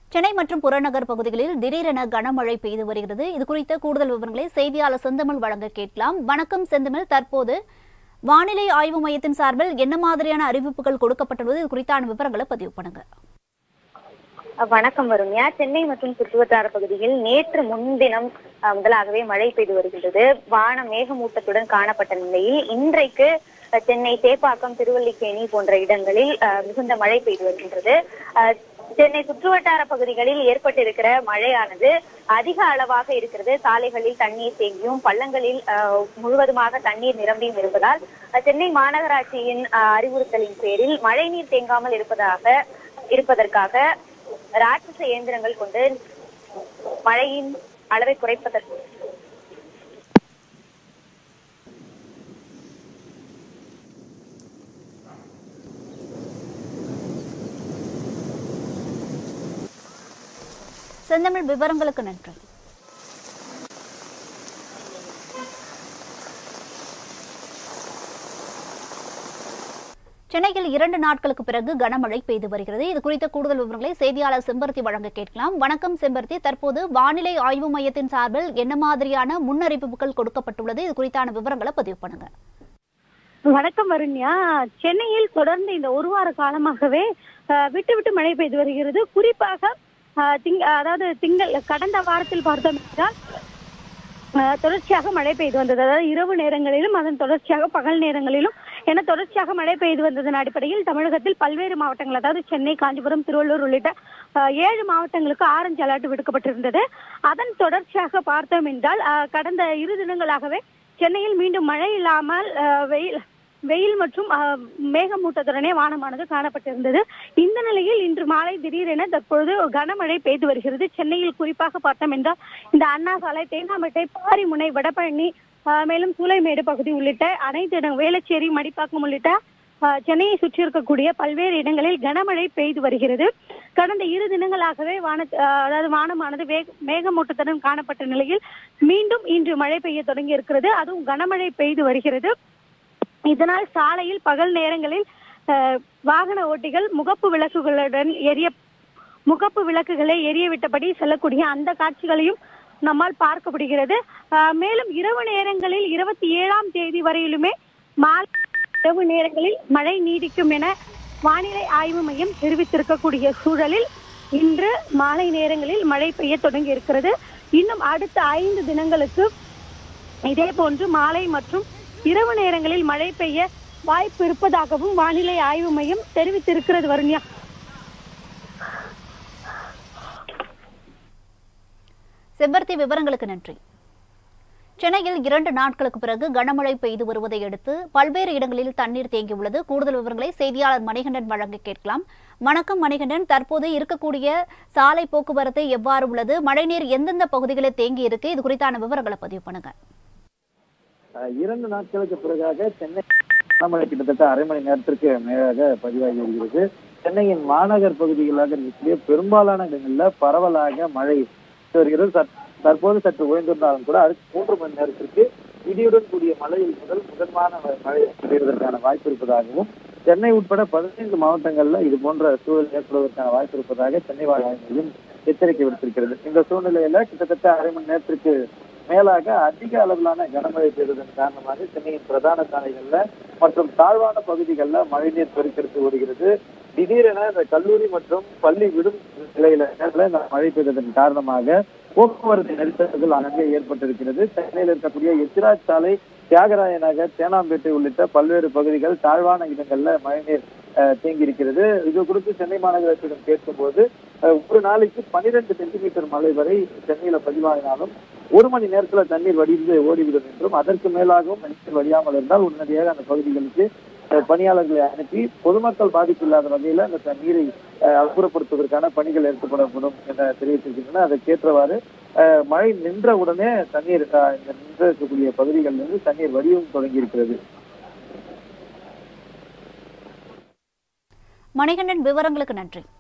சென்னை மற்றும் புறநகர் பகுதிகளில் திடீரென கனமழை பெய்து வருகிறது இது குறித்த கூடுதல் விவரங்களை செய்தியாளர் செந்தமிழ் வழங்க கேட்கலாம் வணக்கம் செந்தமிழ் தற்போது வானிலை ஆய்வு மையத்தின் சார்பில் என்ன மாதிரியான அறிவிப்புகள் கொடுக்கப்பட்டுள்ளது இது குறித்தான விவரங்களை பதிவு பண்ணுங்க வணக்கம் வருண்யா சென்னை மற்றும் சுற்றுவட்டார பகுதியில் நேற்று முன்தினம் அஹ், முதலாகவே மழை பெய்து வருகின்றது வானம் மேகமூட்டத்துடன் காணப்பட்ட நிலையில் இன்றைக்கு அஹ், சென்னை சேப்பாக்கம் திருவல்லிக்கேணி போன்ற இடங்களில் அஹ், மிகுந்த மழை பெய்து வருகின்றது அஹ், சென்னை சுற்றுவட்டார பகுதிகளில் ஏற்பட்டிருக்கிற மழையானது அதிக அளவாக இருக்கிறது சாலைகளில் தண்ணீர் தேங்கியும் பள்ளங்களில் அஹ், முழுவதுமாக தண்ணீர் நிரம்பியும் இருப்பதால் அஹ், சென்னை மாநகராட்சியின் அஹ், அறிவுறுத்தலின் பேரில் மழைநீர் தேங்காமல் இருப்பதாக இருப்பதற்காக ராட்சச இயந்திரங்கள் கொண்டு மழையின் அளவை குறைப்பதற்கு செந்தமிழ் விவரங்களுக்கு நன்றி சென்னையில் இரண்டு நாட்களுக்கு பிறகு கனமழை பெய்து வருகிறது இது குறித்த கூடுதல் விவரங்களை செய்தியாளர் செம்பருத்தி வழங்க கேட்கலாம் வணக்கம் செம்பருத்தி தற்போது வானிலை ஆய்வு மையத்தின் சார்பில் என்ன மாதிரியான முன்னறிவிப்புகள் கொடுக்கப்பட்டுள்ளது இது குறித்தான விவரங்களை பதிவு பண்ணுங்க வணக்கம் வருண்யா சென்னையில் தொடர்ந்து இந்த ஒரு வார காலமாகவே அஹ், விட்டு விட்டு மழை பெய்து வருகிறது குறிப்பாக அஹ், திங் அதாவது திங்கள் கடந்த வாரத்தில் பார்த்தோம் என்றால் அஹ், தொடர்ச்சியாக மழை பெய்து வந்தது அதாவது இரவு நேரங்களிலும் அதன் தொடர்ச்சியாக பகல் நேரங்களிலும் என தொடர்ச்சியாக மழை பெய்து வந்ததன் அடிப்படையில் தமிழகத்தில் பல்வேறு மாவட்டங்கள் அதாவது சென்னை காஞ்சிபுரம் திருவள்ளூர் உள்ளிட்ட அஹ், ஏழு மாவட்டங்களுக்கு ஆரஞ்சு அலர்ட் விடுக்கப்பட்டிருந்தது அதன் தொடர்ச்சியாக பார்த்தோம் என்றால் அஹ், கடந்த இரு தினங்களாகவே சென்னையில் மீண்டும் மழை இல்லாமல் அஹ், வெயில் வெயில் மற்றும் அஹ், மேகமூட்டத்துடனே வானமானது காணப்பட்டிருந்தது இந்த நிலையில் இன்று மாலை திடீரென தற்பொழுது கனமழை பெய்து வருகிறது சென்னையில் குறிப்பாக பார்த்தோம் என்றால் இந்த அண்ணா சாலை தேனாம்பேட்டை பாரிமுனை வடபழனி அஹ், மேலும் சூளைமேடு பகுதி உள்ளிட்ட அனைத்து இடம் வேளச்சேரி மடிப்பாக்கம் உள்ளிட்ட அஹ், சென்னையை சுற்றி இருக்கக்கூடிய பல்வேறு இடங்களில் கனமழை பெய்து வருகிறது கடந்த இரு தினங்களாகவே வான அஹ், அதாவது வானமானது வேக மேகமூட்டத்துடன் காணப்பட்ட நிலையில் மீண்டும் இன்று மழை பெய்ய தொடங்கி இருக்கிறது அதுவும் கனமழை பெய்து வருகிறது இதனால் சாலையில் பகல் நேரங்களில் அஹ், வாகன ஓட்டிகள் முகப்பு விளக்குகளுடன் எரிய முகப்பு விளக்குகளை எரிய விட்டபடி செல்லக்கூடிய அந்த காட்சிகளையும் நம்மால் பார்க்க முடிகிறது அஹ், மேலும் இரவு நேரங்களில் இருபத்தி ஏழாம் தேதி வரையிலுமே மாலை இரவு நேரங்களில் மழை நீடிக்கும் என வானிலை ஆய்வு மையம் தெரிவித்திருக்கக்கூடிய சூழலில் இன்று மாலை நேரங்களில் மழை பெய்ய தொடங்கி இருக்கிறது இன்னும் அடுத்த ஐந்து தினங்களுக்கு இதே போன்று மாலை மற்றும் இரவு நேரங்களில் மழை பெய்ய வாய்ப்பு இருப்பதாகவும் வானிலை ஆய்வு மையம் தெரிவித்திருக்கிறது வருண்யா செம்பருத்தி விவரங்களுக்கு நன்றி சென்னையில் இரண்டு நாட்களுக்கு பிறகு கனமழை பெய்து வருவதை அடுத்து பல்வேறு இடங்களில் தண்ணீர் தேங்கியுள்ளது கூடுதல் விவரங்களை செய்தியாளர் மணிகண்டன் வழங்க கேட்கலாம் வணக்கம் மணிகண்டன் தற்போது இருக்கக்கூடிய சாலை போக்குவரத்து எவ்வாறு உள்ளது மழைநீர் எந்தெந்த பகுதிகளில் தேங்கி இருக்கு இது குறித்தான விவரங்களை பதிவு பண்ணுங்க அஹ் இரண்டு நாட்களுக்கு பிறகாக சென்னை கனமழை கிட்டத்தட்ட அரை மணி நேரத்திற்கு மேலாக பதிவாகி வருகிறது சென்னையின் மாநகர் பகுதிகளாக இருக்கக்கூடிய பெரும்பாலான இடங்கள்ல பரவலாக மழை வருகிறது சற்- தற்போது சற்று ஓய்ந்திருந்தாலும் கூட அடுத்த மூன்று மணி நேரத்திற்கு இடியுடன் கூடிய மழையில் முதல் முதன்மான ம- மழை பெய்வதற்கான வாய்ப்பு இருப்பதாகவும் சென்னை உட்பட பதினைந்து மாவட்டங்கள்ல இது போன்ற சூழல் ஏற்படுவதற்கான வாய்ப்பு இருப்பதாக சென்னை வானிலை மையம் எச்சரிக்கை விடுத்திருக்கிறது இந்த சூழ்நிலையில கிட்டத்தட்ட அரை மணி நேரத்திற்கு மேலாக அதிக அளவிலான கனமழை பெய்ததன் காரணமாக சென்னையின் பிரதான சாலைகள்ல மற்றும் தாழ்வான பகுதிகளில் மழைநீர் பெருக்கெடுத்து வருகிறது திடீரென இந்த கல்லூரி மற்றும் பள்ளி விடும் நிலையில இந்த மழை பெய்ததன் காரணமாக போக்குவரத்து நெரிசல்கள் அங்கே ஏற்பட்டிருக்கிறது சென்னையில் இருக்கக்கூடிய எத்திராஜ் சாலை தியாகராய நகர் தேனாம்பேட்டை உள்ளிட்ட பல்வேறு பகுதிகள் தாழ்வான இடங்கள்ல மழைநீர் அஹ், தேங்கி இருக்கிறது இது குறித்து சென்னை மாநகராட்சியிடம் கேட்கும்போது அஹ், ஒரு நாளைக்கு பனிரெண்டு சென்டிமீட்டர் மழை வரை சென்னையில பதிவாகினாலும் ஒரு மணி நேரத்துல தண்ணீர் வடிந்து ஓடிவிடும் என்றும் அதற்கு மேலாகவும் தண்ணீர் வடியாமல் இருந்தால் உடனடியாக அந்த பகுதிகளுக்கு அஹ், பணியாளர்களை அனுப்பி பொதுமக்கள் பாதிப்பு இல்லாத வகையில அந்த தண்ணீரை அஹ், அப்புறப்படுத்துவதற்கான பணிகள் ஏற்படுத்தப்படும் என தெரிவித்திருக்கின்றன அதற்கேற்றவாறு அஹ், மழை நின்ற உடனே தண்ணீர் அஹ், இந்த நின்று இருக்கக்கூடிய பகுதிகளில் இருந்து தண்ணீர் வடியும் தொடங்கி இருக்கிறது மணிகண்டன் விவரங்களுக்கு நன்றி